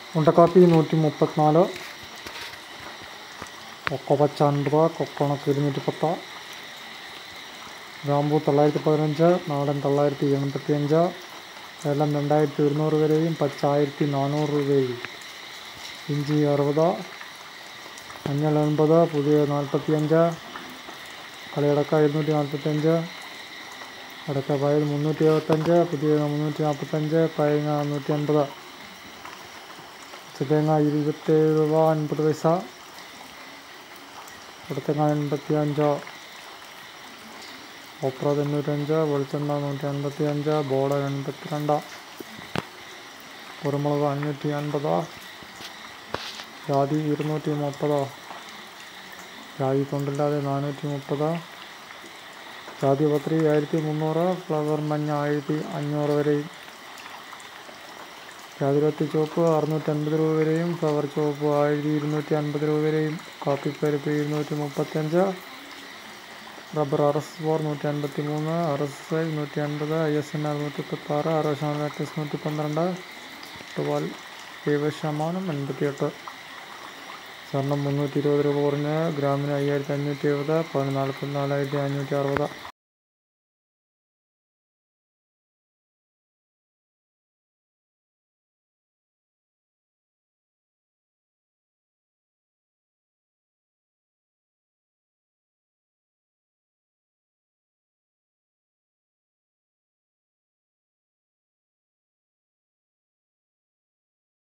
ഉണ്ടക്കാപ്പി നൂറ്റി മുപ്പത്തിനാല് കൊക്കോ പച്ച അൻപത് കൊക്കോണക്ക് ഇരുന്നൂറ്റി പത്ത് ഗ്രാമ്പൂ തൊള്ളായിരത്തി പതിനഞ്ച് നാടൻ തൊള്ളായിരത്തി എൺപത്തി അഞ്ച് ഏലം രണ്ടായിരത്തി ഒരുന്നൂറ് വരെയും പച്ച ആയിരത്തി നാനൂറ് രൂപയും ഇഞ്ചി അറുപത് മഞ്ഞൾ എൺപത് പുതിയ നാൽപ്പത്തി അഞ്ച് കളിയടക്ക ഇരുന്നൂറ്റി നാൽപ്പത്തഞ്ച് അടക്ക പയത് മുന്നൂറ്റി എഴുപത്തഞ്ച് പുതിയ മുന്നൂറ്റി നാൽപ്പത്തഞ്ച് പയങ്ങ നൂറ്റി അൻപത് പച്ചത്തേങ്ങ ഇരുപത്തേഴ് രൂപ അൻപത് പൈസ കൊടുത്തേങ്ങ എൺപത്തി അഞ്ച് ഓപ്ര തൊണ്ണൂറ്റഞ്ച് വെളിച്ചെണ്ണ നൂറ്റി അൻപത്തി അഞ്ച് ബോള എൺപത്തി രണ്ട് കുരുമുളക് അഞ്ഞൂറ്റി അൻപത് ജാതി ഇരുന്നൂറ്റി മുപ്പത് ജാതി തൊണ്ടില്ലാതെ നാനൂറ്റി മുപ്പത് ജാതി പത്രി ആയിരത്തി മുന്നൂറ് ഫ്ലവർ മഞ്ഞ ആയിരത്തി അഞ്ഞൂറ് വരെയും ജാതിപത്തി ചുവപ്പ് അറുന്നൂറ്റൻപത് രൂപ വരെയും ഫ്ലവർ ചുവപ്പ് ആയിരത്തി ഇരുന്നൂറ്റി അൻപത് രൂപ വരെയും കാപ്പിപ്പരിപ്പ് ഇരുന്നൂറ്റി മുപ്പത്തഞ്ച് റബ്ബർ ആർ എസ് ഫോർ നൂറ്റി അൻപത്തി മൂന്ന് ആർ എസ് ഐ നൂറ്റി അൻപത് ഐ എസ് എൻ അറുന്നൂറ്റി മുപ്പത്താറ് ആറ് ശതമാനം ലാക്ടസ് നൂറ്റി പന്ത്രണ്ട് ടുവാൽ ഏഴ് ശതമാനം എൺപത്തിയെട്ട് സ്വർണം മുന്നൂറ്റി ഇരുപത് രൂപ കുറഞ്ഞ് ഗ്രാമിന് അയ്യായിരത്തി അഞ്ഞൂറ്റി എഴുപത് പതിനാല് നാലായിരത്തി അഞ്ഞൂറ്റി അറുപത്